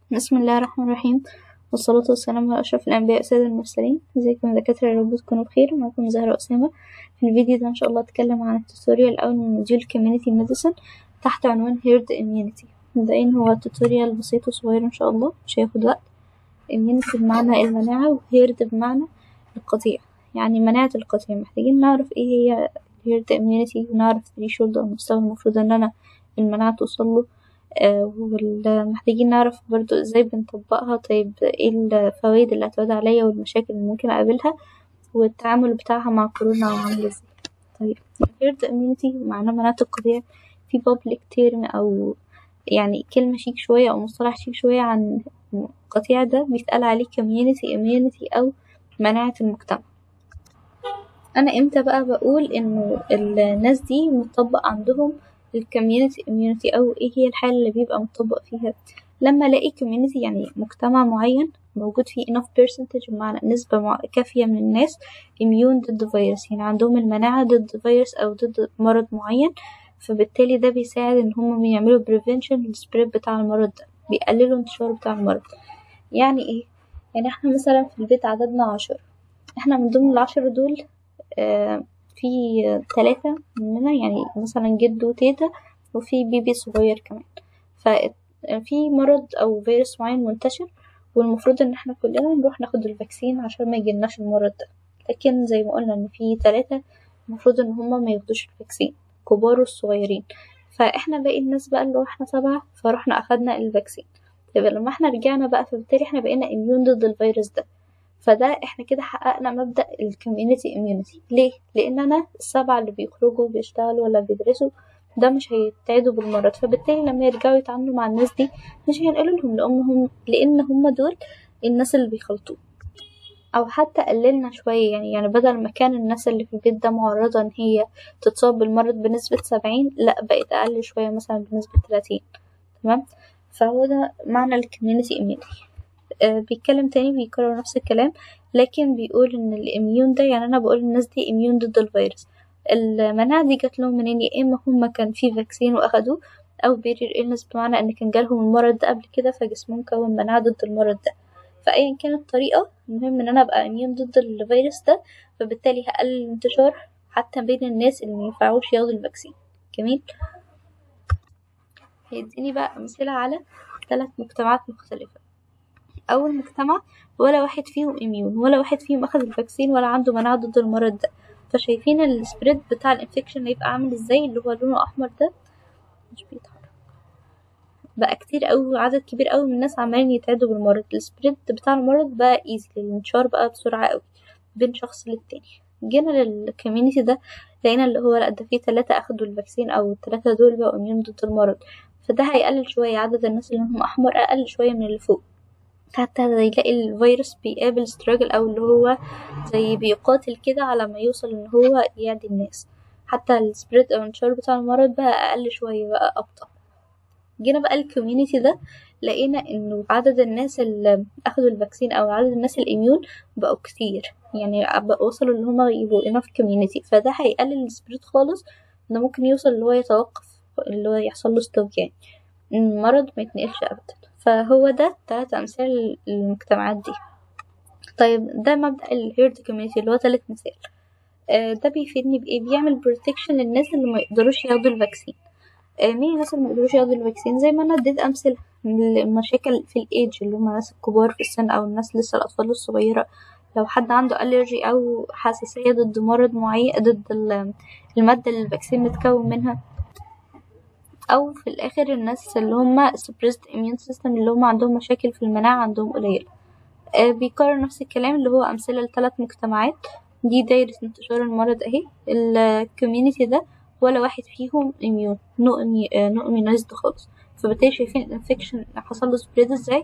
بسم الله الرحمن الرحيم والصلاة والسلام على أشرف الأنبياء سيد المرسلين ازيكم يا دكاترة يا رب تكونوا بخير معكم زهرة أسامة في الفيديو ده إن شاء الله أتكلم عن التوتوريال الأول من موديول Community Medicine تحت عنوان Herd Immunity مبدئيا هو توتوريال بسيط وصغير إن شاء الله مش هياخد وقت Immunity بمعنى المناعة و Herd بمعنى القطيع يعني مناعة القطيع محتاجين نعرف ايه هي Herd Immunity ونعرف threshold أو المستوى المفروض إن أنا المناعة توصله آه، ومحتاجين نعرف برضو ازاي بنطبقها طيب ايه الفوائد اللي هتعود عليا والمشاكل اللي ممكن اقابلها والتعامل بتاعها مع كورونا عامل ازاي طيب herd immunity معناه مناعة القطيع في public term او يعني كلمة شيك شوية او مصطلح شيك شوية عن القطيع ده بيتقال عليه community immunity او مناعة المجتمع انا امتى بقى بقول انه الناس دي مطبق عندهم الكوميونتي immunity او ايه هي الحالة اللي بيبقى مطبق فيها لما الاقي community يعني مجتمع معين موجود فيه enough percentage بمعنى نسبة مع- كافية من الناس immune ضد فيروس يعني عندهم المناعة ضد فيروس أو ضد مرض معين فبالتالي ده بيساعد إن هما يعملوا prevention للسبريد بتاع المرض ده بيقللوا انتشار بتاع المرض يعني ايه؟ يعني احنا مثلا في البيت عددنا عشرة احنا من ضمن العشرة دول آه في ثلاثة مننا يعني مثلا جد وتيتا وفي بيبي صغير كمان ففي مرض أو فيروس معين منتشر والمفروض إن احنا كلنا نروح ناخد الفاكسين عشان ما يجيلناش المرض ده لكن زي ما قلنا إن في ثلاثة المفروض إن هما ما ياخدوش الفاكسين كبار والصغيرين فاحنا باقي الناس بقى اللي هو احنا سبعة فروحنا أخدنا الفاكسين طيب لما احنا رجعنا بقى فبالتالي احنا بقينا اميون ضد الفيروس ده فده احنا كده حققنا مبدأ الكوميونتي immunity ليه؟ لأن أنا السبعة اللي بيخرجوا بيشتغلوا ولا بيدرسوا ده مش هيتعدوا بالمرض فبالتالي لما يرجعوا يتعاملوا مع الناس دي مش هينقلوا لهم لأنهم لأن هم دول الناس اللي بيخلطوا أو حتى قللنا شوية يعني يعني بدل ما كان الناس اللي في البيت ده معرضة إن هي تتصاب بالمرض بنسبة سبعين لأ بقت أقل شوية مثلا بنسبة تلاتين تمام فهو ده معنى الكوميونتي immunity آه، بيتكلم تاني بيكرر نفس الكلام لكن بيقول ان الاميون ده يعني انا بقول الناس دي اميون ضد الفيروس المناعة دي جات لهم منين يا اما هما كان في فاكسين واخدوه او بيرير إلنس بمعنى ان كان جالهم المرض ده قبل كده فجسمهم كون مناعة ضد المرض ده فايا كانت الطريقة المهم ان انا ابقى اميون ضد الفيروس ده فبالتالي هقلل الانتشار حتى بين الناس اللي مينفعوش ياخدوا الفاكسين جميل هيديني بقى امثلة على ثلاث مجتمعات مختلفة أول مجتمع ولا واحد فيهم اميون ولا واحد فيهم أخد الفاكسين ولا عنده مناعة ضد المرض ده فشايفين السبريد بتاع الانفكشن هيبقى عامل ازاي اللي هو لونه أحمر ده مش بيتحرك بقى كتير أوي عدد كبير أوي من الناس عمالين يتعدوا بالمرض السبريد بتاع المرض بقى ايزي الانتشار بقى بسرعة أوي بين شخص للتاني جينا للكوميونيتي ده لقينا اللي هو لأ ده فيه تلاتة أخدوا الفاكسين أو التلاتة دول بقوا اميون ضد المرض فده هيقلل شوية عدد الناس اللي لونهم أحمر أقل شوية من اللي فوق حتى يلاقي الفيروس بيقابل ستراجل او اللي هو زي بيقاتل كده على ما يوصل ان هو يعدي الناس حتى السبريد او الانتشار بتاع المرض بقى اقل شوية بقى ابطأ جينا بقى الكوميونيتي ده لقينا انه عدد الناس اللي اخدوا الفاكسين او عدد الناس الاميون بقوا كتير يعني بقوا وصلوا ان هما يبقوا enough كوميونيتي فده هيقلل السبريد خالص ده ممكن يوصل اللي هو يتوقف اللي هو يحصل له ستوب يعني المرض ما يتنقلش ابدا فهو ده تلات أمثال للمجتمعات دي طيب ده مبدأ الهيرد كوميونيتي اللي هو تالت مثال آه، ده بيفيدني بإيه بيعمل بروتكشن للناس اللي ما يقدروش ياخدوا الفاكسين آه، مين الناس اللي ما يقدروش ياخدوا الفاكسين زي ما أنا اديت أمثلة من المشاكل في الإيدج اللي هم الناس الكبار في السن أو الناس لسه الأطفال الصغيرة لو حد عنده ألرجي أو حساسية ضد مرض معين ضد ال- المادة اللي الفاكسين متكون منها او في الاخر الناس اللي هم suppressed immune system اللي هم عندهم مشاكل في المناعة عندهم قليلة آه بيكرر نفس الكلام اللي هو امثلة لثلاث مجتمعات دي دايرة انتشار المرض اهي الكوميونيتي ده ولا واحد فيهم immune no immu- آه، no immunized خالص فبالتالي شايفين الانفكشن حصل له spread ازاي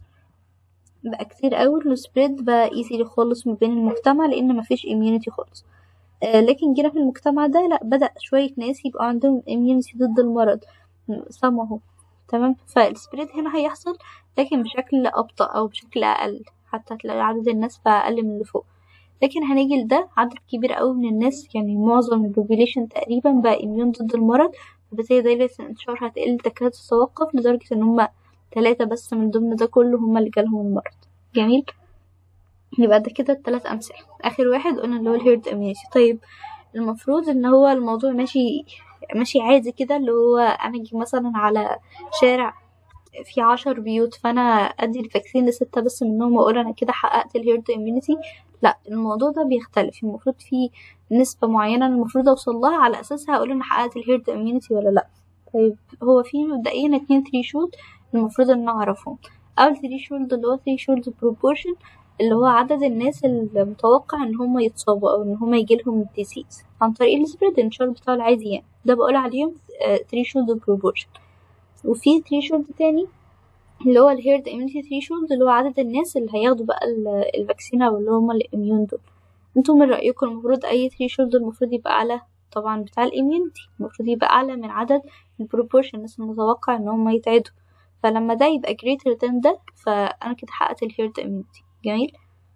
بقى كتير قوي السبريد بقى easy خالص ما بين المجتمع لان مفيش immunity خالص آه، لكن جينا في المجتمع ده لا بدأ شوية ناس يبقى عندهم immunity ضد المرض سمعوا تمام فالسبريد هنا هيحصل لكن بشكل أبطأ أو بشكل أقل حتى هتلاقي عدد الناس بقى أقل من اللي فوق لكن هنيجي لده عدد كبير قوي من الناس يعني معظم البوبيليشن تقريبا بقى إميون ضد المرض فبالتالي دايرة الانتشار هتقل تكاد تتوقف لدرجة إن هما تلاتة بس من ضمن ده كله هما اللي جالهم المرض جميل يبقى ده كده التلات أمثلة آخر واحد قلنا اللي هو الهيرد immunity طيب المفروض ان هو الموضوع ماشي ماشي عادي كده اللي هو انا اجي مثلا على شارع في عشر بيوت فانا ادي الفاكسين لستة بس منهم واقول انا كده حققت الهيرد immunity لا الموضوع ده بيختلف المفروض في نسبة معينة المفروض اوصل لها على اساسها اقول انا حققت الهيرد immunity ولا لا طيب هو في مبدئيا اتنين threshold المفروض ان اعرفهم اول threshold اللي هو threshold proportion اللي هو عدد الناس المتوقع ان هم يتصابوا او ان هم يجيلهم الديزيز عن طريق السبريدنشال بتاع العادي يعني ده بقول عليهم threshold proportion وفي threshold تاني اللي هو الهيرد immunity threshold اللي هو عدد الناس اللي هياخدوا بقى الفاكسين او اللي هم الاميون دول انتوا من رأيكم المفروض اي threshold المفروض يبقى اعلى طبعا بتاع الاميونيتي المفروض يبقى اعلى من عدد البروبورشن الناس المتوقع ان هم يتعدوا فلما ده يبقى greater than ده فانا كده حققت الهيرد immunity جميل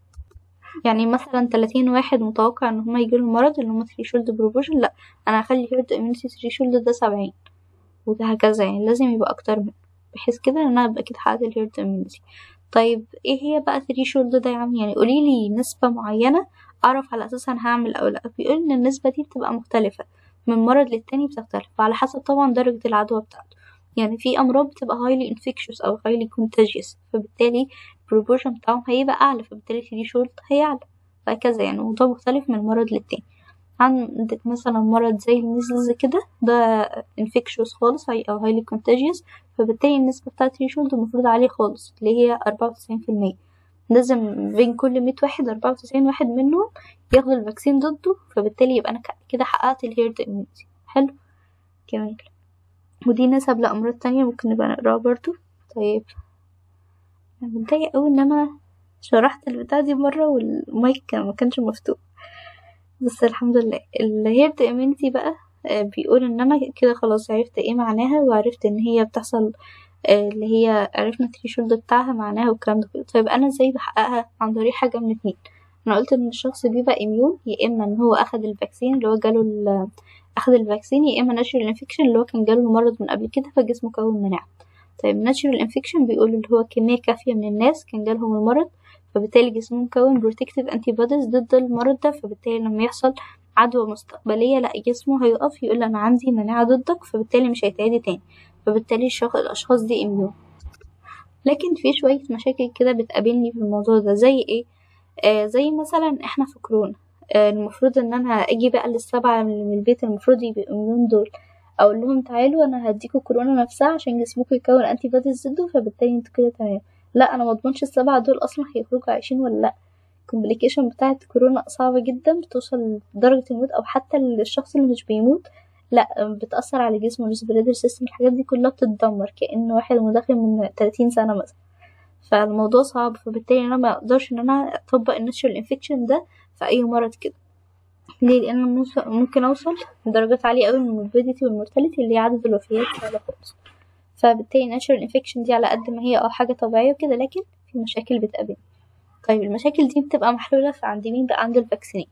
يعني مثلا تلاتين واحد متوقع ان هما يجيلهم المرض اللي هما threshold proportion لا انا هخلي الهيرد immunity threshold ده سبعين وهكذا يعني لازم يبقى اكتر منه بحيث كده ان انا ابقى كده حققت الهيرد immunity طيب ايه هي بقى threshold ده يا عم يعني قوليلي نسبة معينة اعرف على اساسها انا هعمل او لا بيقول ان النسبة دي بتبقى مختلفة من مرض للتاني بتختلف وعلى حسب طبعا درجة العدوى بتاعته يعني في امراض بتبقى highly infectious او highly contagious فبالتالي البروبورشن بتاعهم هيبقى اعلى فبالتالي threshold هيعلى وهكذا يعني الموضوع مختلف من مرض للتاني عندك مثلا مرض زي الميزلز كده ده infectious خالص او highly contagious فبالتالي النسبة بتاعة threshold المفروض عالية خالص اللي هي أربعة وتسعين في المية لازم بين كل مية واحد أربعة وتسعين واحد منهم ياخدوا الفاكسين ضده فبالتالي يبقى أنا كده حققت الهيرد immunity حلو جميل ودي نسب لأمراض تانية ممكن نبقى نقراها برضو طيب أنا متضايقة أوي إن أنا شرحت البتاع دي مرة والمايك ما كانش مفتوح بس الحمد لله الهيرد immunity بقى بيقول ان انا كده خلاص عرفت ايه معناها وعرفت ان هي بتحصل اللي هي عرفنا الثريشولد بتاعها معناها والكلام ده كله طيب انا ازاي بحققها عن طريق حاجة من اتنين انا قلت ان الشخص بيبقى اميون يا اما ان هو اخد الفاكسين اللي هو جاله اخد الفاكسين يا اما ناتشورال انفكشن اللي هو كان جاله المرض من قبل كده فجسمه كون مناعة طيب ناتشورال انفكشن بيقول اللي هو كمية كافية من الناس كان جالهم المرض فبالتالي جسمهم مكون بروتكتيف انتي بوديز ضد المرض ده فبالتالي لما يحصل عدوى مستقبلية لا جسمه هيقف يقول أنا عندي مناعة ضدك فبالتالي مش هيتعدي تاني فبالتالي الأشخاص دي اميون لكن في شوية مشاكل كده بتقابلني في الموضوع ده زي ايه آه زي مثلا احنا في كورونا آه المفروض ان انا اجي بقى للسبعة من البيت المفروض يبقوا اميون دول اقول لهم تعالوا انا هديكوا كورونا نفسها عشان جسمكم يكون انتي بوديز ضده فبالتالي انتوا كده تمام لا انا مضمنش السبعة دول اصلا هيخرجوا عايشين ولا لا الكومبليكيشن بتاعة كورونا صعبة جدا بتوصل لدرجة الموت أو حتى الشخص اللي مش بيموت لا بتأثر على جسمه الريسبيراتوري سيستم الحاجات دي كلها بتتدمر كأن واحد مدخن من 30 سنة مثلا فالموضوع صعب فبالتالي أنا ما أقدرش إن أنا أطبق الناتشورال انفكشن ده في أي مرض كده ليه لأن ممكن أوصل لدرجات عالية أوي من الموربيديتي والمورتاليتي اللي هي عدد الوفيات على خالص فبالتالي الناتشورال انفكشن دي على قد ما هي اه حاجة طبيعية وكده لكن في مشاكل بتقابلنا طيب المشاكل دي بتبقى محلولة في عند مين بقى عند الفاكسينين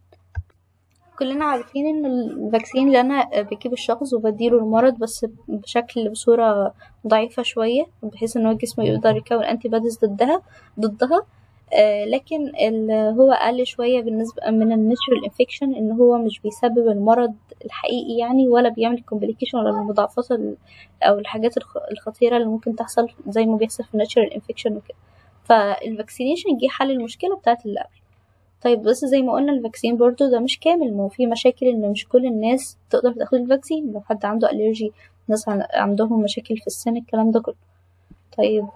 كلنا عارفين ان الفاكسين اللي انا بجيب الشخص وبديله المرض بس بشكل بصورة ضعيفة شوية بحيث ان هو جسمه يقدر يكون انتي بوديز ضدها ضدها آه لكن هو اقل شوية بالنسبة من الناتشورال انفكشن ان هو مش بيسبب المرض الحقيقي يعني ولا بيعمل كومبليكيشن ولا المضاعفات او الحاجات الخطيرة اللي ممكن تحصل زي ما بيحصل في الناتشورال انفكشن وكده فالفاكسينيشن جه حل المشكلة بتاعت اللي قبل طيب بس زي ما قلنا الفاكسين برضو ده مش كامل ما هو في مشاكل ان مش كل الناس تقدر تاخد الفاكسين لو حد عنده الرجي ناس عندهم مشاكل في السن الكلام ده كله طيب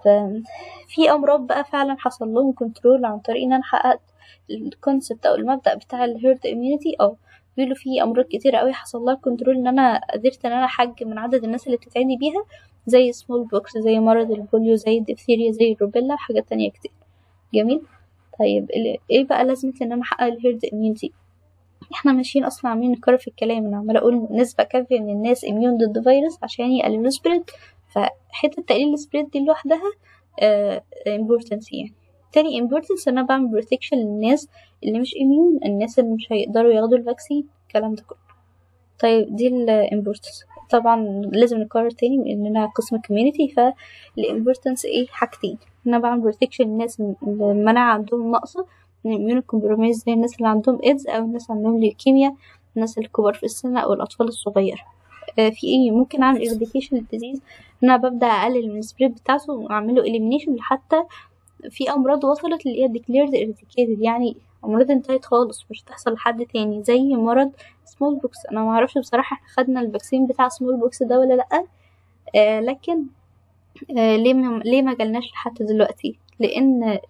في امراض بقى فعلا حصل لهم كنترول عن طريق ان انا حققت الكونسبت او المبدأ بتاع الهيرد اميونيتي اه بيقولوا في امراض كتير قوي حصل لها كنترول ان انا قدرت ان انا احجم من عدد الناس اللي بتتعدي بيها زي سمول بوكس زي مرض البوليو زي الديفتيريا زي الروبيلا وحاجات تانية كتير جميل طيب ايه بقى لازمة ان انا احقق الهيرد اميونتي احنا ماشيين اصلا عاملين نكرر في الكلام انا عمالة اقول نسبة كافية من الناس اميون ضد فيروس عشان يقللوا السبريد فحتة تقليل السبريد دي لوحدها اه importance يعني تاني importance ان انا بعمل بروتكشن للناس اللي مش اميون الناس اللي مش هيقدروا ياخدوا الفاكسين الكلام ده كله طيب دي الامبورتنس طبعا لازم نكرر تاني من اننا قسم كوميونيتي فالامبورتنس ايه حاجتين ان انا بعمل بروتكشن للناس اللي المناعة عندهم ناقصة من الميون كومبروميز زي الناس اللي عندهم ايدز او الناس اللي عندهم ليوكيميا الناس الكبار في السن او الاطفال الصغيرة آه في ايه ممكن اعمل ايراديكيشن للديزيز ان انا ببدا اقلل من السبريد بتاعته واعمله اليمينيشن لحتى في امراض وصلت اللي هي declared eradicated يعني امراض انتهت خالص مش هتحصل لحد تاني زي مرض سمول بوكس انا ما اعرفش بصراحه احنا خدنا الفاكسين بتاع سمول بوكس ده ولا لا آه لكن آه ليه ما ليه ما جالناش لحد دلوقتي لان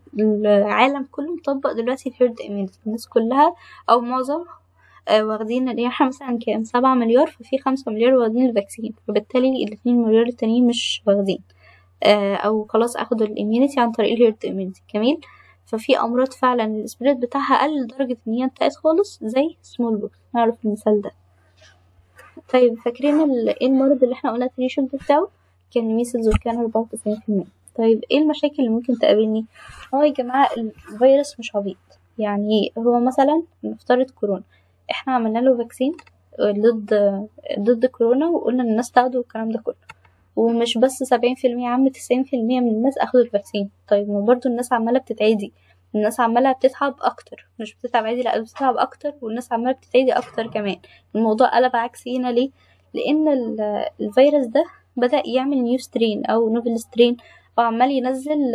العالم كله مطبق دلوقتي الهيرد اميونيتي الناس كلها او معظم آه واخدين اللي احنا مثلا كام سبعة مليار ففي خمسة مليار واخدين الفاكسين فبالتالي الاتنين مليار التانيين مش واخدين آه او خلاص اخدوا الاميونيتي عن طريق الهيرد اميونيتي جميل ففي امراض فعلا السبريد بتاعها قل لدرجه ان هي انتهت خالص زي سمول بوكس نعرف المثال ده طيب فاكرين ايه المرض اللي احنا قلنا التريشنت بتاعه كان ميسلز وكان أربعة وتسعين في المية طيب ايه المشاكل اللي ممكن تقابلني هو يا جماعة الفيروس مش عبيط يعني هو مثلا نفترض كورونا احنا عملنا له فاكسين ضد ضد كورونا وقلنا الناس تاخده والكلام ده كله ومش بس سبعين في المية عم تسعين في المية من الناس أخدوا الفاكسين طيب ما برضو الناس عمالة بتتعدي الناس عمالة بتتعب أكتر مش بتتعب عادي لأ بتتعب أكتر والناس عمالة بتتعدي أكتر كمان الموضوع قلب عكسي هنا ليه؟ لأن الفيروس ده بدأ يعمل نيو سترين أو نوفل سترين أو عمال ينزل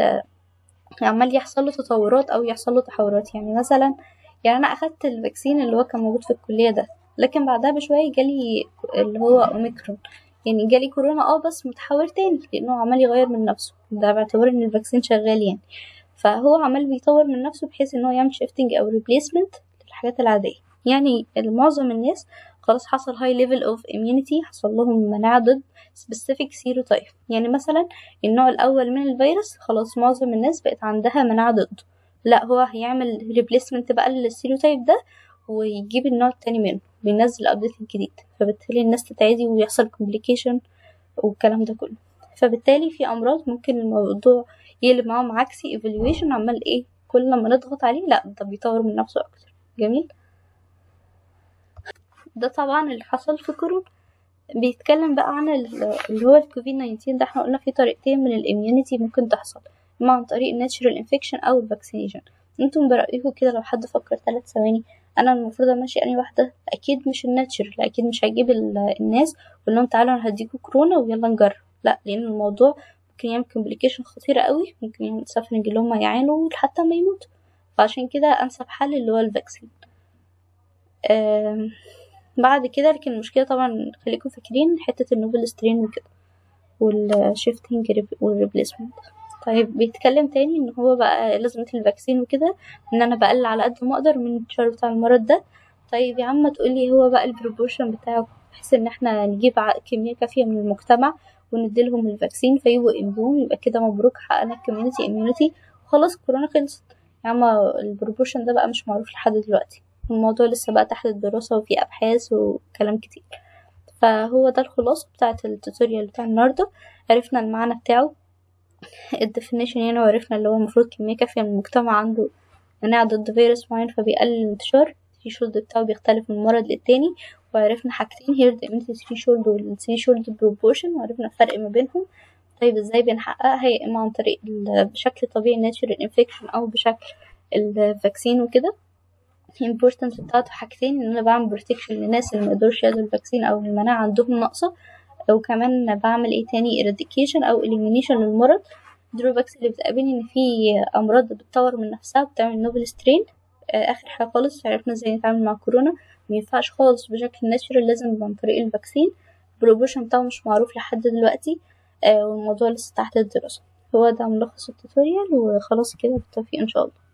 عمال يحصل له تطورات أو يحصل له تحورات يعني مثلا يعني أنا أخدت الفاكسين اللي هو كان موجود في الكلية ده لكن بعدها بشوية جالي اللي هو أوميكرون يعني جالي كورونا اه بس متحور تاني لانه عمال يغير من نفسه ده باعتبار ان الفاكسين شغال يعني فهو عمال بيطور من نفسه بحيث ان هو يعمل شيفتنج او ريبليسمنت للحاجات العاديه يعني معظم الناس خلاص حصل هاي ليفل اوف اميونيتي حصل لهم مناعه ضد سبيسيفيك سيروتايب يعني مثلا النوع الاول من الفيروس خلاص معظم الناس بقت عندها مناعه ضده لا هو هيعمل ريبليسمنت بقى للسيروتايب ده ويجيب النوع التاني منه بينزل الابديت الجديد فبالتالي الناس تتعدي ويحصل كومبليكيشن والكلام ده كله فبالتالي في امراض ممكن الموضوع يقلب معاهم عكسي ايفالويشن عمال ايه كل لما نضغط عليه لا ده بيطور من نفسه اكتر جميل ده طبعا اللي حصل في كورونا بيتكلم بقى عن اللي هو الكوفيد 19 ده احنا قلنا في طريقتين من الاميونيتي ممكن تحصل اما عن طريق الناتشرال انفكشن او الفاكسينيشن انتم برأيكم كده لو حد فكر ثلاث ثواني انا المفروض امشي اني واحده اكيد مش الناتشرال اكيد مش هجيب الناس واقول لهم تعالوا انا هديكوا كورونا ويلا نجرب لا لان الموضوع ممكن يعمل كومبليكيشن خطيره قوي ممكن يعمل سفرنج اللي هم يعانوا حتى ما يموتوا فعشان كده انسب حل اللي هو الفاكسين بعد كده لكن المشكله طبعا خليكم فاكرين حته النوبل سترين وكده والشيفتنج والريبليسمنت طيب بيتكلم تاني ان هو بقى لازمة الفاكسين وكده ان انا بقلل على قد ما اقدر من الانتشار بتاع المرض ده طيب يا عم تقولي هو بقى البروبورشن بتاعه بحيث ان احنا نجيب كمية كافية من المجتمع ونديلهم الفاكسين فيبقوا اميون يبقى كده مبروك حققنا الكوميونتي اميونيتي وخلاص كورونا خلصت يا عم البروبورشن ده بقى مش معروف لحد دلوقتي الموضوع لسه بقى تحت الدراسة وفي ابحاث وكلام كتير فهو ده الخلاصة بتاعة التوتوريال بتاع النهاردة عرفنا المعنى بتاعه الديفينيشن يعني وعرفنا اللي هو المفروض كمية كافية من المجتمع عنده مناعة ضد فيروس معين فبيقلل الانتشار الثريشولد بتاعه بيختلف من مرض للتاني وعرفنا حاجتين هيرد اميونيتي ثريشولد والثريشولد بروبورشن وعرفنا الفرق ما بينهم طيب ازاي بنحققها يا اما عن طريق بشكل طبيعي ناتشورال انفكشن او بشكل الفاكسين وكده الامبورتنس بتاعته حاجتين ان انا بعمل بروتكشن للناس اللي مقدروش ياخدوا الفاكسين او المناعة عندهم ناقصة وكمان بعمل ايه تاني eradication او elimination للمرض الدروباكس اللي بتقابلني ان في امراض بتطور من نفسها بتعمل نوبل سترين اخر حاجه خالص عرفنا ازاي نتعامل مع كورونا مينفعش خالص بشكل ناتشرال لازم عن طريق الفاكسين البروبوشن بتاعه مش معروف لحد دلوقتي والموضوع لسه تحت الدراسه هو ده ملخص التوتوريال وخلاص كده بالتوفيق ان شاء الله